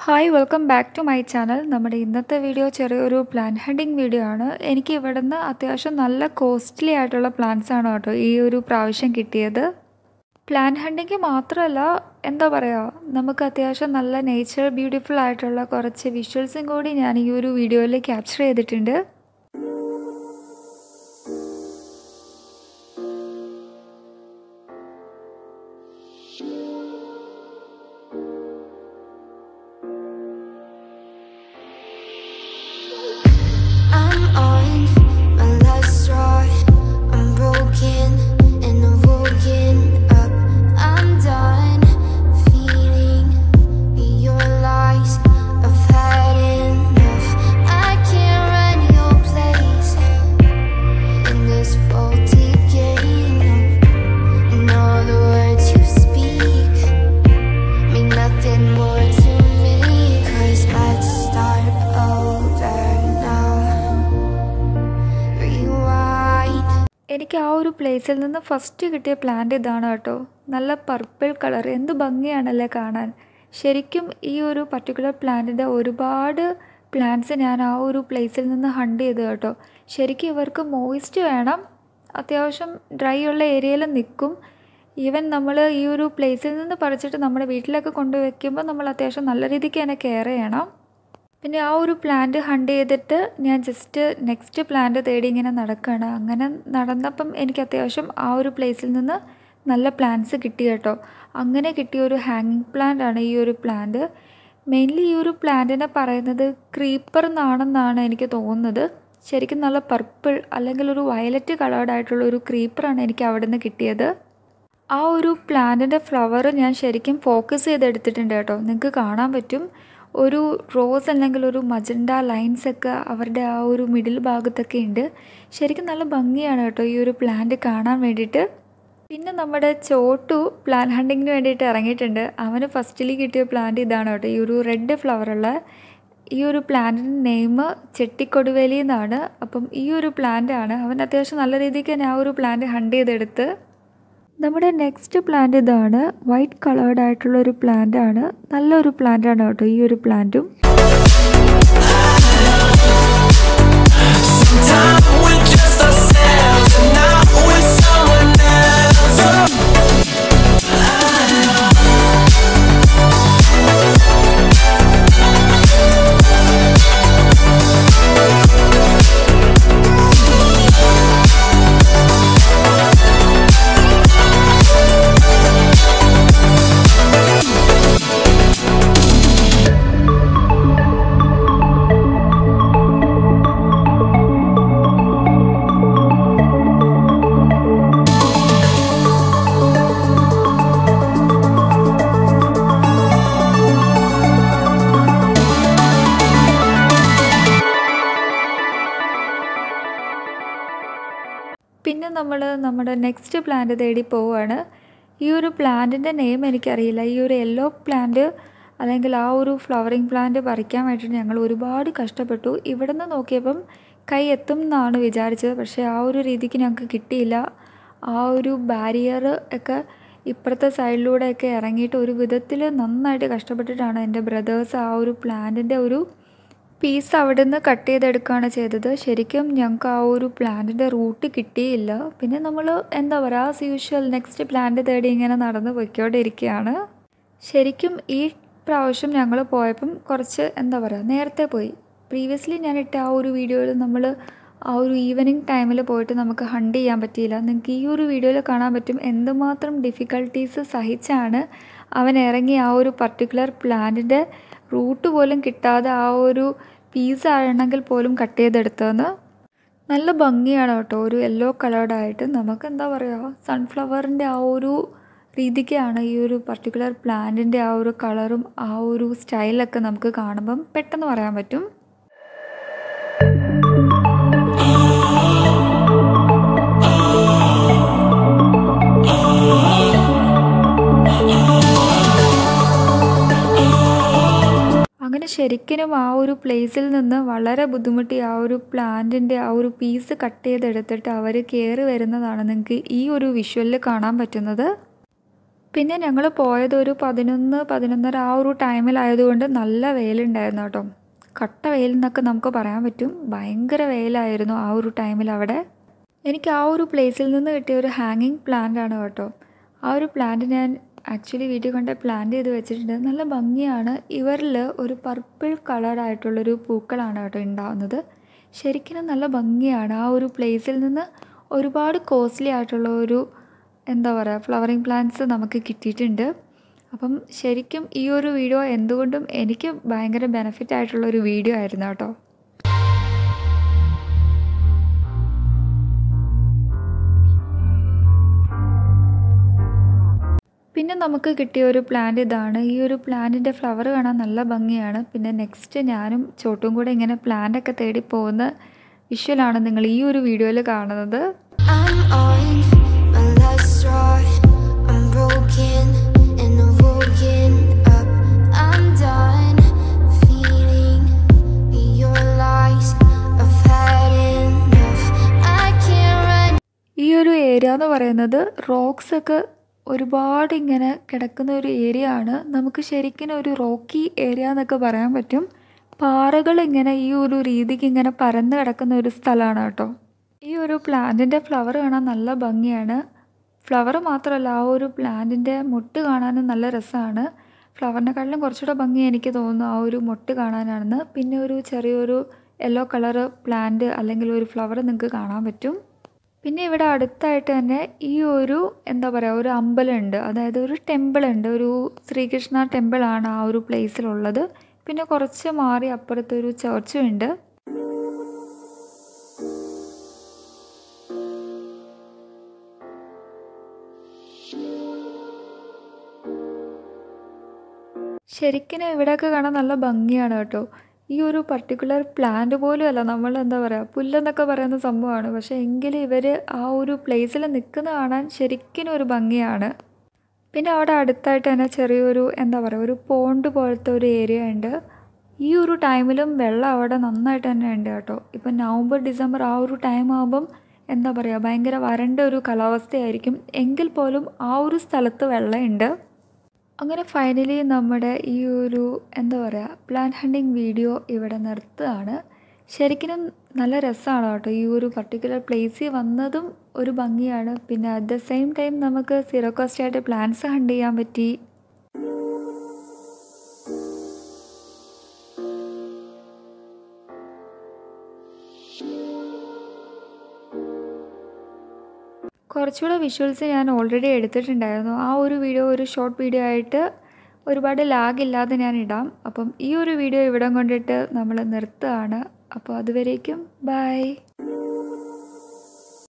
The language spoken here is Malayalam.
Hi welcome back to my channel നമ്മുടെ ഇന്നത്തെ വീഡിയോ ചെറിയൊരു പ്ലാൻ ഹണ്ടിങ് വീഡിയോ ആണ് എനിക്ക് ഇവിടുന്ന് അത്യാവശ്യം നല്ല കോസ്റ്റ്ലി ആയിട്ടുള്ള പ്ലാൻസ് ആണ് കേട്ടോ ഈ ഒരു പ്രാവശ്യം കിട്ടിയത് പ്ലാൻ ഹണ്ടിങ് മാത്രമല്ല എന്താ പറയുക നമുക്ക് അത്യാവശ്യം നല്ല നേച്ചർ ബ്യൂട്ടിഫുൾ ആയിട്ടുള്ള കുറച്ച് വിഷ്വൽസും കൂടി ഞാൻ ഈ ഒരു വീഡിയോയിൽ ക്യാപ്ചർ ചെയ്തിട്ടുണ്ട് I'm on my last straw. I'm broken and I'm woken up. I'm done feeling your lies. I've had enough. I can't run your place in this faulty game. And all the words you speak mean nothing more to me. Cause let's start over now. Rewind. എനിക്ക് ആ ഒരു പ്ലേസിൽ നിന്ന് ഫസ്റ്റ് കിട്ടിയ പ്ലാന്റ് ഇതാണ് കേട്ടോ നല്ല പർപ്പിൾ കളർ എന്ത് ഭംഗിയാണല്ലേ കാണാൻ ശരിക്കും ഈ ഒരു പർട്ടിക്കുലർ പ്ലാന്റിൻ്റെ ഒരുപാട് പ്ലാന്റ്സ് ഞാൻ ആ ഒരു പ്ലേസിൽ നിന്ന് ഹണ്ട് ചെയ്തു കേട്ടോ ശരിക്കും ഇവർക്ക് മോയിസ്റ്റ് വേണം അത്യാവശ്യം ഡ്രൈ ഉള്ള ഏരിയയിൽ നിൽക്കും ഈവൻ നമ്മൾ ഈ ഒരു പ്ലേസിൽ നിന്ന് പറിച്ചിട്ട് നമ്മുടെ വീട്ടിലൊക്കെ കൊണ്ടുവയ്ക്കുമ്പോൾ നമ്മൾ അത്യാവശ്യം നല്ല രീതിക്ക് തന്നെ കെയർ ചെയ്യണം പിന്നെ ആ ഒരു പ്ലാന്റ് ഹണ്ട് ചെയ്തിട്ട് ഞാൻ ജസ്റ്റ് നെക്സ്റ്റ് പ്ലാന്റ് തേടി ഇങ്ങനെ നടക്കുകയാണ് അങ്ങനെ നടന്നപ്പം എനിക്ക് അത്യാവശ്യം ആ ഒരു പ്ലേസിൽ നിന്ന് നല്ല പ്ലാന്റ്സ് കിട്ടി കേട്ടോ അങ്ങനെ കിട്ടിയ ഒരു ഹാങ്ങിങ് പ്ലാന്റ് ആണ് ഈ ഒരു പ്ലാന്റ് മെയിൻലി ഈ ഒരു പ്ലാന്റിനെ പറയുന്നത് ക്രീപ്പർ എന്നാണെന്നാണ് എനിക്ക് തോന്നുന്നത് ശരിക്കും നല്ല പർപ്പിൾ അല്ലെങ്കിൽ ഒരു വയലറ്റ് കളേർഡ് ആയിട്ടുള്ള ഒരു ക്രീപ്പറാണ് എനിക്ക് അവിടെ നിന്ന് കിട്ടിയത് ആ ഒരു പ്ലാന്റിൻ്റെ ഫ്ലവർ ഞാൻ ശരിക്കും ഫോക്കസ് ചെയ്തെടുത്തിട്ടുണ്ട് കേട്ടോ നിങ്ങൾക്ക് കാണാൻ പറ്റും ഒരു റോസ് അല്ലെങ്കിൽ ഒരു മജണ്ട ലൈൻസ് ഒക്കെ അവരുടെ ആ ഒരു മിഡിൽ ഭാഗത്തൊക്കെ ഉണ്ട് ശരിക്കും നല്ല ഭംഗിയാണ് കേട്ടോ ഈ ഒരു പ്ലാന്റ് കാണാൻ വേണ്ടിയിട്ട് പിന്നെ നമ്മുടെ ചോട്ടു പ്ലാൻ ഹണ്ടിങ്ങിന് വേണ്ടിയിട്ട് ഇറങ്ങിയിട്ടുണ്ട് അവന് ഫസ്റ്റിൽ കിട്ടിയ പ്ലാന്റ് ഇതാണ് കേട്ടോ ഈ ഒരു റെഡ് ഫ്ലവറുള്ള ഈ ഒരു പ്ലാന്റിൻ്റെ നെയിം ചെട്ടിക്കൊടുവേലി എന്നാണ് അപ്പം ഈ ഒരു പ്ലാന്റ് ആണ് അവൻ അത്യാവശ്യം നല്ല രീതിക്ക് തന്നെ ആ ഒരു പ്ലാന്റ് ഹണ്ട് ചെയ്തെടുത്ത് നമ്മുടെ നെക്സ്റ്റ് പ്ലാന്റ് ഇതാണ് വൈറ്റ് കളേർഡ് ആയിട്ടുള്ള ഒരു പ്ലാന്റ് ആണ് നല്ലൊരു പ്ലാന്റ് ആണ് കേട്ടോ ഈ ഒരു പ്ലാന്റും Time with just ourselves and not with someone else. പിന്നെ നമ്മൾ നമ്മുടെ നെക്സ്റ്റ് പ്ലാന്റ് തേടി പോവുകയാണ് ഈ ഒരു പ്ലാന്റിൻ്റെ നെയിം എനിക്കറിയില്ല ഈ ഒരു യെല്ലോ പ്ലാന്റ് അല്ലെങ്കിൽ ആ ഒരു ഫ്ലവറിങ് പ്ലാന്റ് പറിക്കാൻ വേണ്ടിയിട്ട് ഞങ്ങൾ ഒരുപാട് കഷ്ടപ്പെട്ടു ഇവിടെ നിന്ന് നോക്കിയപ്പം കൈ എത്തും എന്നാണ് വിചാരിച്ചത് പക്ഷേ ആ ഒരു രീതിക്ക് ഞങ്ങൾക്ക് കിട്ടിയില്ല ആ ഒരു ബാരിയർ ഒക്കെ ഇപ്പുറത്തെ സൈഡിലൂടെയൊക്കെ ഇറങ്ങിയിട്ട് ഒരു വിധത്തിൽ നന്നായിട്ട് കഷ്ടപ്പെട്ടിട്ടാണ് എൻ്റെ ബ്രദേഴ്സ് ആ ഒരു പ്ലാന്റിൻ്റെ ഒരു പീസ് അവിടെ നിന്ന് കട്ട് ചെയ്തെടുക്കുകയാണ് ചെയ്തത് ശരിക്കും ഞങ്ങൾക്ക് ആ ഒരു പ്ലാന്റിൻ്റെ റൂട്ട് കിട്ടിയില്ല പിന്നെ നമ്മൾ എന്താ പറയുക ആസ് യൂഷ്വൽ നെക്സ്റ്റ് പ്ലാന്റ് തേടി ഇങ്ങനെ നടന്ന് പൊയ്ക്കോണ്ടിരിക്കുകയാണ് ശരിക്കും ഈ പ്രാവശ്യം ഞങ്ങൾ പോയപ്പം കുറച്ച് എന്താ പറയുക നേരത്തെ പോയി പ്രീവിയസ്ലി ഞാൻ ഇട്ട ആ ഒരു വീഡിയോയിൽ നമ്മൾ ആ ഒരു ഈവനിങ് ടൈമിൽ പോയിട്ട് നമുക്ക് ഹണ്ട് ചെയ്യാൻ പറ്റിയില്ല നിങ്ങൾക്ക് ഈ ഒരു വീഡിയോയിൽ കാണാൻ പറ്റും എന്തുമാത്രം ഡിഫിക്കൽട്ടീസ് സഹിച്ചാണ് അവൻ ഇറങ്ങി ആ ഒരു പർട്ടിക്കുലർ പ്ലാന്റിൻ്റെ റൂട്ട് പോലും കിട്ടാതെ ആ ഒരു പീസ് ആണെങ്കിൽ പോലും കട്ട് ചെയ്തെടുത്തതെന്ന് നല്ല ഭംഗിയാണ് കേട്ടോ ഒരു യെല്ലോ കളേർഡായിട്ട് നമുക്ക് എന്താ പറയുക സൺഫ്ലവറിൻ്റെ ആ ഒരു രീതിക്കാണ് ഈ ഒരു പർട്ടിക്കുലർ പ്ലാന്റിൻ്റെ ആ ഒരു കളറും ആ ഒരു സ്റ്റൈലൊക്കെ നമുക്ക് കാണുമ്പം പെട്ടെന്ന് പറയാൻ പറ്റും അങ്ങനെ ശരിക്കും ആ ഒരു പ്ലേസിൽ നിന്ന് വളരെ ബുദ്ധിമുട്ടി ആ ഒരു പ്ലാന്റിൻ്റെ ആ ഒരു പീസ് കട്ട് ചെയ്തെടുത്തിട്ട് അവർ കയറി വരുന്നതാണ് നിങ്ങൾക്ക് ഈ ഒരു വിഷ്വലിൽ കാണാൻ പറ്റുന്നത് പിന്നെ ഞങ്ങൾ പോയത് ഒരു പതിനൊന്ന് പതിനൊന്നര ആ ഒരു ടൈമിലായതുകൊണ്ട് നല്ല വെയിലുണ്ടായിരുന്നു കേട്ടോ കട്ട വെയിൽ എന്നൊക്കെ നമുക്ക് പറയാൻ പറ്റും ഭയങ്കര വെയിലായിരുന്നു ആ ഒരു ടൈമിൽ അവിടെ എനിക്ക് ആ ഒരു പ്ലേസിൽ നിന്ന് കിട്ടിയ ഒരു ഹാങ്ങിങ് പ്ലാന്റ് ആണ് കേട്ടോ ആ ഒരു പ്ലാന്റ് ഞാൻ ആക്ച്വലി വീട്ടിൽ കൊണ്ട് പ്ലാന്റ് ചെയ്ത് വെച്ചിട്ടുണ്ട് നല്ല ഭംഗിയാണ് ഇവരിൽ ഒരു പർപ്പിൾ കളറായിട്ടുള്ളൊരു പൂക്കളാണ് കേട്ടോ ഉണ്ടാവുന്നത് ശരിക്കും നല്ല ഭംഗിയാണ് ആ ഒരു പ്ലേസിൽ നിന്ന് ഒരുപാട് കോസ്റ്റ്ലി ആയിട്ടുള്ള ഒരു എന്താ പറയുക ഫ്ലവറിങ് പ്ലാന്റ്സ് നമുക്ക് കിട്ടിയിട്ടുണ്ട് അപ്പം ശരിക്കും ഈ ഒരു വീഡിയോ എന്തുകൊണ്ടും എനിക്ക് ഭയങ്കര ബെനിഫിറ്റ് ആയിട്ടുള്ള ഒരു വീഡിയോ ആയിരുന്നു കേട്ടോ പിന്നെ നമുക്ക് കിട്ടിയ ഒരു പ്ലാന്റ് ഇതാണ് ഈ ഒരു പ്ലാന്റിൻ്റെ ഫ്ലവർ കാണാൻ നല്ല ഭംഗിയാണ് പിന്നെ നെക്സ്റ്റ് ഞാനും ചോട്ടും കൂടെ ഇങ്ങനെ പ്ലാന്റൊക്കെ തേടി പോകുന്ന വിഷ്വലാണ് നിങ്ങൾ ഈ ഒരു വീഡിയോയിൽ കാണുന്നത് I'm on my last straw. I'm broken and I'm woken up. I'm done feeling your lies. I've had enough. I can't run. ഈ ഒരു ഏരിയ എന്ന് പറയുന്നത് റോക്സ് ഒക്കെ ഒരുപാട് ഇങ്ങനെ കിടക്കുന്ന ഒരു ഏരിയ ആണ് നമുക്ക് ശരിക്കും ഒരു റോക്കി ഏരിയ എന്നൊക്കെ പറയാൻ പറ്റും പാറകൾ ഇങ്ങനെ ഈ ഒരു രീതിക്ക് ഇങ്ങനെ പരന്ന് കിടക്കുന്ന ഒരു സ്ഥലമാണ് കേട്ടോ ഈ ഒരു പ്ലാന്റിൻ്റെ ഫ്ലവർ കാണാൻ നല്ല ഭംഗിയാണ് ഫ്ലവർ മാത്രമല്ല ആ ഒരു പ്ലാന്റിൻ്റെ മൊട്ട് കാണാനും നല്ല രസമാണ് ഫ്ലവറിനെക്കാട്ടിലും കുറച്ചുകൂടെ ഭംഗി എനിക്ക് തോന്നുന്നു ആ ഒരു മൊട്ട് കാണാനാണെന്ന് പിന്നെ ഒരു ചെറിയൊരു യെല്ലോ കളറ് പ്ലാന്റ് അല്ലെങ്കിൽ ഒരു ഫ്ലവർ നിങ്ങൾക്ക് കാണാൻ പറ്റും പിന്നെ ഇവിടെ അടുത്തായിട്ട് തന്നെ ഈ ഒരു എന്താ പറയുക ഒരു അമ്പലമുണ്ട് അതായത് ഒരു ടെമ്പിൾ ഉണ്ട് ഒരു ശ്രീകൃഷ്ണ ടെമ്പിളാണ് ആ ഒരു പ്ലേസിലുള്ളത് പിന്നെ കുറച്ച് മാറി അപ്പുറത്ത് ഒരു ചർച്ചും ഉണ്ട് ശരിക്കും ഇവിടെയൊക്കെ കാണാൻ നല്ല ഭംഗിയാണ് കേട്ടോ ഈ ഒരു പർട്ടിക്കുലർ പ്ലാന്റ് പോലും അല്ല നമ്മൾ എന്താ പറയുക പുല്ലെന്നൊക്കെ പറയുന്ന സംഭവമാണ് പക്ഷേ എങ്കിലും ഇവർ ആ ഒരു പ്ലേസിൽ നിൽക്കുന്ന കാണാൻ ശരിക്കും ഒരു ഭംഗിയാണ് പിന്നെ അവിടെ അടുത്തായിട്ട് തന്നെ ചെറിയൊരു എന്താ പറയുക ഒരു പോണ്ട് പോലത്തെ ഒരു ഏരിയ ഉണ്ട് ഈ ഒരു ടൈമിലും വെള്ളം അവിടെ നന്നായിട്ട് തന്നെ ഉണ്ട് കേട്ടോ ഇപ്പം നവംബർ ഡിസംബർ ആ ഒരു ടൈം ആകുമ്പം എന്താ പറയുക ഭയങ്കര വരണ്ട ഒരു കാലാവസ്ഥയായിരിക്കും എങ്കിൽ പോലും ആ ഒരു സ്ഥലത്ത് വെള്ളമുണ്ട് അങ്ങനെ ഫൈനലി നമ്മുടെ ഈ ഒരു എന്താ പറയുക പ്ലാൻ ഹണ്ടിങ് വീഡിയോ ഇവിടെ നിർത്തുകയാണ് ശരിക്കും നല്ല രസമാണ് കേട്ടോ ഈ ഒരു പർട്ടിക്കുലർ പ്ലേസിൽ വന്നതും ഒരു ഭംഗിയാണ് പിന്നെ അറ്റ് ദ സെയിം ടൈം നമുക്ക് സീറോ കോസ്റ്റ് ആയിട്ട് പ്ലാൻസ് ഹണ്ട് ചെയ്യാൻ പറ്റി കുറച്ചുകൂടെ വിഷ്വൽസ് ഞാൻ ഓൾറെഡി എടുത്തിട്ടുണ്ടായിരുന്നു ആ ഒരു വീഡിയോ ഒരു ഷോർട്ട് വീഡിയോ ആയിട്ട് ഒരുപാട് ലാഗ് ഇല്ലാതെ ഞാൻ ഇടാം അപ്പം ഈ ഒരു വീഡിയോ ഇവിടം കൊണ്ടിട്ട് നമ്മൾ നിർത്തുകയാണ് അപ്പോൾ അതുവരേക്കും ബൈ